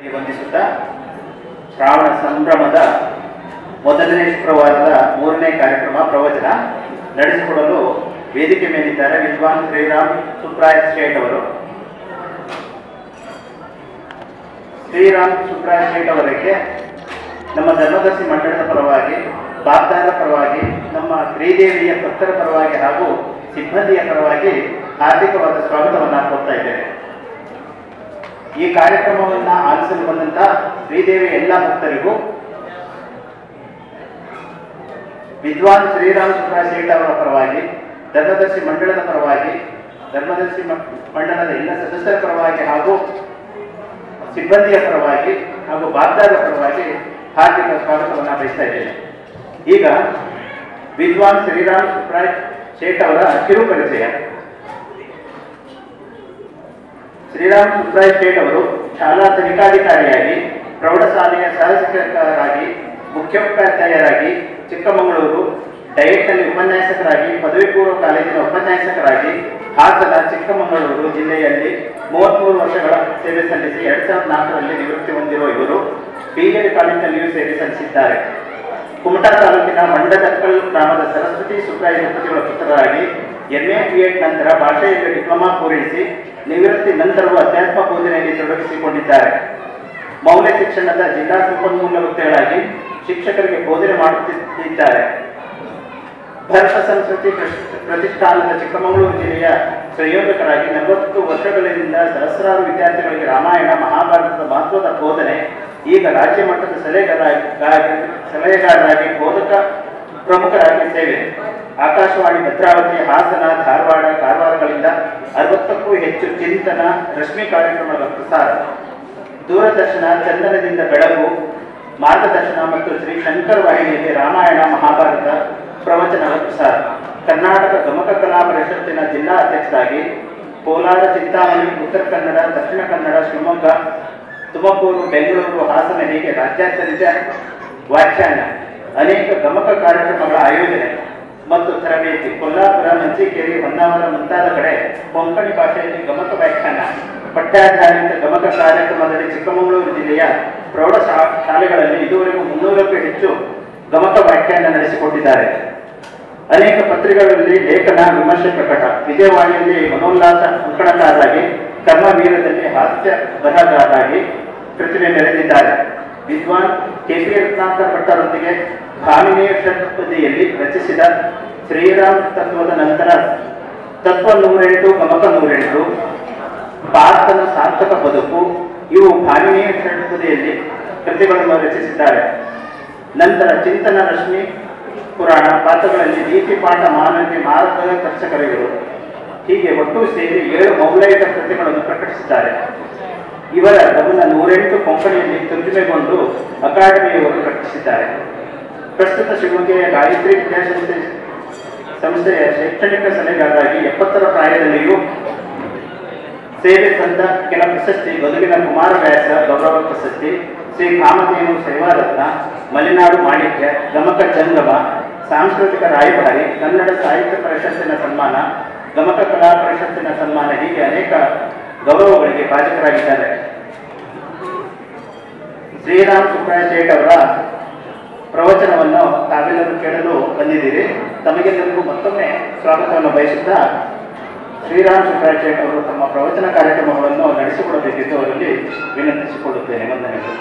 ವಂದಿಸುತ್ತಾ ಶ್ರಾವಣ ಸಂಭ್ರಮದ ಮೊದಲನೇ ಶುಕ್ರವಾರದ ಮೂರನೇ ಕಾರ್ಯಕ್ರಮ ಪ್ರವಚನ ನಡೆಸಿಕೊಡಲು ವೇದಿಕೆ ಮೇಲಿದ್ದಾರೆ ವಿದ್ವಾನ್ ಶ್ರೀರಾಮ್ ಸುಬ್ರಾಯ ಶೇಟ್ ಅವರು ಶ್ರೀರಾಮ್ ಸುಬ್ರಾಯ ಶೇಟ್ ಅವರಿಗೆ ನಮ್ಮ ಧರ್ಮದರ್ಶಿ ಮಂಡಳದ ಪರವಾಗಿ ಬಾಗ್ದಾರ ಪರವಾಗಿ ನಮ್ಮ ಶ್ರೀದೇವಿಯ ಭಕ್ತರ ಪರವಾಗಿ ಹಾಗೂ ಸಿಬ್ಬಂದಿಯ ಪರವಾಗಿ ಹಾರ್ದಿಕವಾದ ಸ್ವಾಗತವನ್ನು ಕೊಡ್ತಾ ಇದ್ದೇನೆ ಈ ಕಾರ್ಯಕ್ರಮವನ್ನು ಆಲಿಸಲು ಬಂದಂತ ಶ್ರೀದೇವಿ ಎಲ್ಲ ಭಕ್ತರಿಗೂ ವಿದ್ವಾನ್ ಶ್ರೀರಾಮ್ ಸುಬ್ರಾಯ ಶೇಟ್ ಅವರ ಪರವಾಗಿ ಧರ್ಮದರ್ಶಿ ಮಂಡಳದ ಪರವಾಗಿ ಧರ್ಮದರ್ಶಿ ಮ- ಮಂಡಳದ ಎಲ್ಲ ಸದಸ್ಯರ ಪರವಾಗಿ ಹಾಗೂ ಸಿಬ್ಬಂದಿಯ ಪರವಾಗಿ ಹಾಗೂ ಬಾಗ್ದಾರ ಪರವಾಗಿ ಹಾರ್ದಿಕ ಸ್ವಾಗತವನ್ನು ಬಯಸ್ತಾ ಇದ್ದೇನೆ ಈಗ ವಿದ್ವಾನ್ ಶ್ರೀರಾಮ್ ಸುಬ್ರಾಯ್ ಶೇಟ್ ಅವರ ಕಿರು ಪರಿಚಯ ಶ್ರೀರಾಮ್ ಸುಬ್ರಾಯ್ ಶೇಟ್ ಅವರು ಶಾಲಾ ತನಿಖಾಧಿಕಾರಿಯಾಗಿ ಪ್ರೌಢಶಾಲೆಯ ಸಹಶಿಕ್ಷಕರಾಗಿ ಮುಖ್ಯೋಪಾಧ್ಯಾಯರಾಗಿ ಚಿಕ್ಕಮಗಳೂರು ಡಯಟ್ನಲ್ಲಿ ಉಪನ್ಯಾಸಕರಾಗಿ ಪದವಿ ಪೂರ್ವ ಕಾಲೇಜಿನ ಉಪನ್ಯಾಸಕರಾಗಿ ಹಾಸನ ಚಿಕ್ಕಮಗಳೂರು ಜಿಲ್ಲೆಯಲ್ಲಿ ಮೂವತ್ಮೂರು ವರ್ಷಗಳ ಸೇವೆ ಸಲ್ಲಿಸಿ ಎರಡ್ ಸಾವಿರದ ನಾಲ್ಕರಲ್ಲಿ ನಿವೃತ್ತಿ ಹೊಂದಿರುವ ಇವರು ಬಿಜೆಪಿ ಕಾಲೇಜಿನಲ್ಲಿಯೂ ಸೇವೆ ಸಲ್ಲಿಸಿದ್ದಾರೆ ಕುಮಟಾ ತಾಲೂಕಿನ ಮಂಡದಕ್ಕಲ್ ಗ್ರಾಮದ ಸರಸ್ವತಿ ಸುಬ್ರಾಯ ದಂಪತಿಗಳ ಪುತ್ರರಾಗಿ ಎಂಎ ಬಿ ಎಡ್ ನಂತರ ಭಾಷೆಯಲ್ಲಿ ಡಿಪ್ಲೊಮಾ ಪೂರೈಸಿ ನಿವೃತ್ತಿ ನಂತರವೂ ಅಧ್ಯಾತ್ಮ ಬೋಧನೆಯಲ್ಲಿ ತೊಡಗಿಸಿಕೊಂಡಿದ್ದಾರೆ ಮೌಲ್ಯ ಶಿಕ್ಷಣದ ಜಿಲ್ಲಾ ಸಂಪನ್ಮೂಲ ಹುದ್ದೆಗಳಾಗಿ ಶಿಕ್ಷಕರಿಗೆ ಬೋಧನೆ ಮಾಡುತ್ತಿದ್ದಾರೆ ಭರತ ಸಂಸ್ಕೃತಿ ಪ್ರಶ್- ಪ್ರತಿಷ್ಠಾನದ ಚಿಕ್ಕಮಗಳೂರು ಜಿಲ್ಲೆಯ ಸಂಯೋಜಕರಾಗಿ ನಲವತ್ತು ವರ್ಷಗಳಿಂದ ಸಹಸ್ರಾರು ವಿದ್ಯಾರ್ಥಿಗಳಿಗೆ ರಾಮಾಯಣ ಮಹಾಭಾರತದ ಮಹತ್ವದ ಬೋಧನೆ ಈಗ ರಾಜ್ಯ ಮಟ್ಟದ ಸಲಹೆಗಾರರಾಗಿ ಸಲಹೆಗಾರರಾಗಿ ಬೋಧಕ ಪ್ರಮುಖರಾಗಿ ಸೇವೆ ಆಕಾಶವಾಣಿ ಭದ್ರಾವತಿ ಹಾಸನ ಧಾರವಾಡ ಕಾರವಾರಗಳಿಂದ ಅರವತ್ತಕ್ಕೂ ಹೆಚ್ಚು ಚಿಂತನ ರಶ್ಮಿ ಕಾರ್ಯಕ್ರಮಗಳ ಪ್ರಸಾರ ದೂರದರ್ಶನ ಚಂದನದಿಂದ ಬೆಳಗು ಮಾರ್ಗದರ್ಶನ ಮತ್ತು ಶ್ರೀ ಶಂಕರ್ ವಾಹಿನಿಯಲ್ಲಿ ರಾಮಾಯಣ ಮಹಾಭಾರತ ಪ್ರವಚನಗಳ ಪ್ರಸಾರ ಕರ್ನಾಟಕ ಗಮಕ ಕಲಾ ಪರಿಷತ್ತಿನ ಜಿಲ್ಲಾ ಅಧ್ಯಕ್ಷರಾಗಿ ಕೋಲಾರ ಚಿಂತಾಮಣಿ ಉತ್ತರ ಕನ್ನಡ ದಕ್ಷಿಣ ಕನ್ನಡ ಶಿವಮೊಗ್ಗ ತುಮಕೂರು ಬೆಂಗಳೂರು ಹಾಸನ ಹೀಗೆ ರಾಜ್ಯಾದ್ಯಂತ ವ್ಯಾಖ್ಯಾನ ಅನೇಕ ಗಮಕ ಕಾರ್ಯಕ್ರಮಗಳ ಆಯೋಜನೆ ಮತ್ತು ತರಬೇತಿ ಕೊಲ್ಲಾಪುರ ಮಂಚಿಕೇರಿ ಹೊನ್ನಾವರ ಮುಂತಾದ ಕಡೆ ಕೊಂಕಣಿ ಭಾಷೆಯಲ್ಲಿ ಗಮಕ ವ್ಯಾಖ್ಯಾನ ಪಠ್ಯಾಧಾರಿತ ಗಮಕ ಕಾರ್ಯಕ್ರಮದಲ್ಲಿ ಚಿಕ್ಕಮಗಳೂರು ಜಿಲ್ಲೆಯ ಪ್ರೌಢ ಶಾ- ಶಾಲೆಗಳಲ್ಲಿ ಇದುವರೆಗೂ ಮುನ್ನೂರಕ್ಕೂ ಹೆಚ್ಚು ಗಮಕ ವ್ಯಾಖ್ಯಾನ ನಡೆಸಿಕೊಟ್ಟಿದ್ದಾರೆ ಅನೇಕ ಪತ್ರಿಕೆಗಳಲ್ಲಿ ಲೇಖನ ವಿಮರ್ಶೆ ಪ್ರಕಟ ವಿಜಯವಾಣಿಯಲ್ಲಿ ಮನೋಲ್ಲಾಸ ಅಂಕಣಕಾರರಾಗಿ ಕರ್ಮವೀರದಲ್ಲಿ ಹಾಸ್ಯ ಬರಹಗಾರರಾಗಿ ಪ್ರತಿಭೆ ಮೆರೆದಿದ್ದಾರೆ ವಿದ್ವಾನ್ ಕೆಪಿ ರತ್ನಾಕರ್ ಭಟ್ಟರೊಂದಿಗೆ ಭಾಮಿನಿಯ ಷಟ್ಪದಿಯಲ್ಲಿ ರಚಿಸಿದ ಶ್ರೀರಾಮ್ ತತ್ವದ ನಂತರ ತತ್ವ ನೂರೆಂಟು ಗಮಕ ನೂರೆಂಟು ಪಾರ್ಥನ ಸಾರ್ಥಕ ಬದುಕು ಇವು ಭಾಮಿನಿಯ ಷಟ್ಪದಿಯಲ್ಲಿ ಕೃತಿಗಳನ್ನು ರಚಿಸಿದ್ದಾರೆ ನಂತರ ಚಿಂತನ ರಶ್ಮಿ ಪುರಾಣ ಪಾತ್ರಗಳಲ್ಲಿ ನೀತಿ ಪಾಠ ಮಾನವೀಯ ಮಾರ್ಗದರ್ಶಕರಿವರು ಹೀಗೆ ಒಟ್ಟು ಸೇರಿ ಏಳು ಮೌಲ್ಯಯುತ ಕೃತಿಗಳನ್ನು ಪ್ರಕಟಿಸಿದ್ದಾರೆ ಇವರ ಗಮನ ನೂರೆಂಟು ಕೊಂಕಣಿಯಲ್ಲಿ ತರ್ಜುಮೆಗೊಂಡು ಅಕಾಡೆಮಿಯವರು ಪ್ರಕಟಿಸಿದ್ದಾರೆ ಪ್ರಸ್ತುತ ಶಿವಮೊಗ್ಗೆಯ ಗಾಯತ್ರಿ ವಿದ್ಯಾಸಂಸ್ಥೆ ಸಂಸ್ಥೆಯ ಶೈಕ್ಷಣಿಕ ಸಲಹೆಗಾರರಾಗಿ ಎಪ್ಪತ್ತರ ಪ್ರಾಯದಲ್ಲಿಯೂ ಸೇವೆ ಸಂದ ಕೆಲ ಪ್ರಶಸ್ತಿ ಬದುಕಿನ ಕುಮಾರವ್ಯಾಸ ಗೌರವ ಪ್ರಶಸ್ತಿ ಶ್ರೀ ಕಾಮಧೇನು ಸೇವಾರತ್ನ ಮಲೆನಾಡು ಮಾಣಿಕ್ಯ ಗಮಕ ಜಂಗಮ ಸಾಂಸ್ಕೃತಿಕ ರಾಯಭಾರಿ ಕನ್ನಡ ಸಾಹಿತ್ಯ ಪರಿಷತ್ತಿನ ಸನ್ಮಾನ ಗಮಕ ಕಲಾ ಪರಿಷತ್ತಿನ ಸನ್ಮಾನ ಹೀಗೆ ಅನೇಕ ಗೌರವಗಳಿಗೆ ಭಾಜಕರಾಗಿದ್ದಾರೆ ಶ್ರೀರಾಮ್ ಸುಬ್ರಾಯ ಶೇಟ್ ಅವರ ಪ್ರವಚನವನ್ನು ತಾವೆಲ್ಲರೂ ಕೇಳಲು ಬಂದಿದ್ದೀರಿ ತಮಗೆಲ್ಲರಿಗೂ ಮತ್ತೊಮ್ಮೆ ಸ್ವಾಗತವನ್ನು ಬಯಸುತ್ತಾ ಶ್ರೀರಾಮ್ ಸುಬ್ರಾಯ ಶೇಟ್ ಅವರು ತಮ್ಮ ಪ್ರವಚನ ಕಾರ್ಯಕ್ರಮಗಳನ್ನು ನಡೆಸಿಕೊಡಬೇಕೆಂದು ಅವರಲ್ಲಿ ವಿನಂತಿಸಿಕೊಳ್ಳುತ್ತೇನೆ ವಂದನೆಗಳು